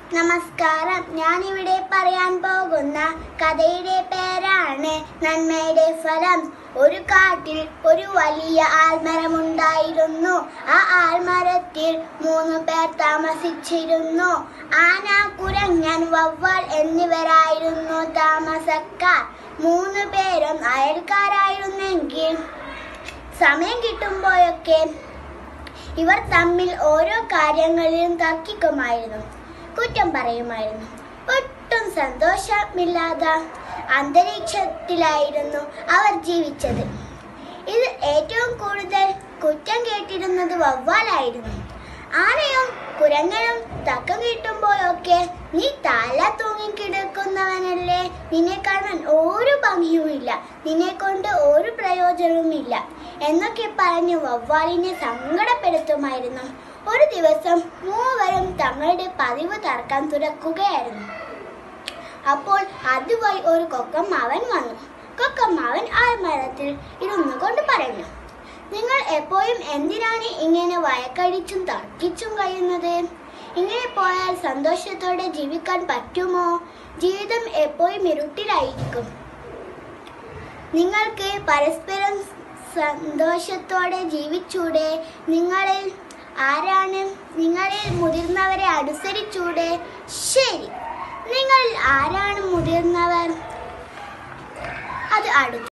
നമസ്കാരം ഞാനിവിടെ പറയാൻ പോകുന്ന കഥയുടെ പേരാണ് നന്മയുടെ ഫലം ഒരു കാട്ടിൽ ഒരു വലിയ ആൽമരമുണ്ടായിരുന്നു ആ ആൽമരത്തിൽ മൂന്ന് പേർ താമസിച്ചിരുന്നു ആന കുരങ്ങൻ വവ്വാൽ എന്നിവരായിരുന്നു താമസക്കാർ മൂന്ന് പേരും അയൽക്കാരായിരുന്നെങ്കിൽ സമയം കിട്ടുമ്പോഴൊക്കെ ഇവർ തമ്മിൽ ഓരോ കാര്യങ്ങളിലും തർക്കിക്കുമായിരുന്നു കുറ്റം പറയുമായിരുന്നു ഒട്ടും സന്തോഷമില്ലാത്ത അന്തരീക്ഷത്തിലായിരുന്നു അവർ ജീവിച്ചത് ഇത് ഏറ്റവും കൂടുതൽ കുറ്റം കേട്ടിരുന്നത് വവ്വാലായിരുന്നു ആനയും കുരങ്ങനും തക്കം കിട്ടുമ്പോഴൊക്കെ നീ തല തൂങ്ങിക്കിടക്കുന്നവനല്ലേ നിന്നെ കാണാൻ ഒരു ഭംഗിയുമില്ല നിന്നെ കൊണ്ട് ഒരു പ്രയോജനവുമില്ല എന്നൊക്കെ പറഞ്ഞ് വവ്വാലിനെ സങ്കടപ്പെടുത്തുമായിരുന്നു ഒരു ദിവസം മൂവരും തങ്ങളുടെ പതിവ് തർക്കം തുറക്കുകയായിരുന്നു അപ്പോൾ അതുവഴി ഒരു കൊക്കമ്മാവൻ വന്നു കൊക്കമ്മാവൻ ആൽമരത്തിൽ ഇരുന്നു കൊണ്ട് പറഞ്ഞു നിങ്ങൾ എപ്പോഴും എന്തിനാണ് ഇങ്ങനെ വയക്കടിച്ചും തർക്കിച്ചും കഴിയുന്നത് ഇങ്ങനെ പോയാൽ സന്തോഷത്തോടെ ജീവിക്കാൻ പറ്റുമോ ജീവിതം എപ്പോഴും ഇരുട്ടിലായിരിക്കും നിങ്ങൾക്ക് പരസ്പരം സന്തോഷത്തോടെ ജീവിച്ചൂടെ നിങ്ങളിൽ ആരാണ് നിങ്ങളിൽ മുതിർന്നവരെ അനുസരിച്ചൂടെ ശരി നിങ്ങളിൽ ആരാണ് മുതിർന്നവർ അത് അടുത്ത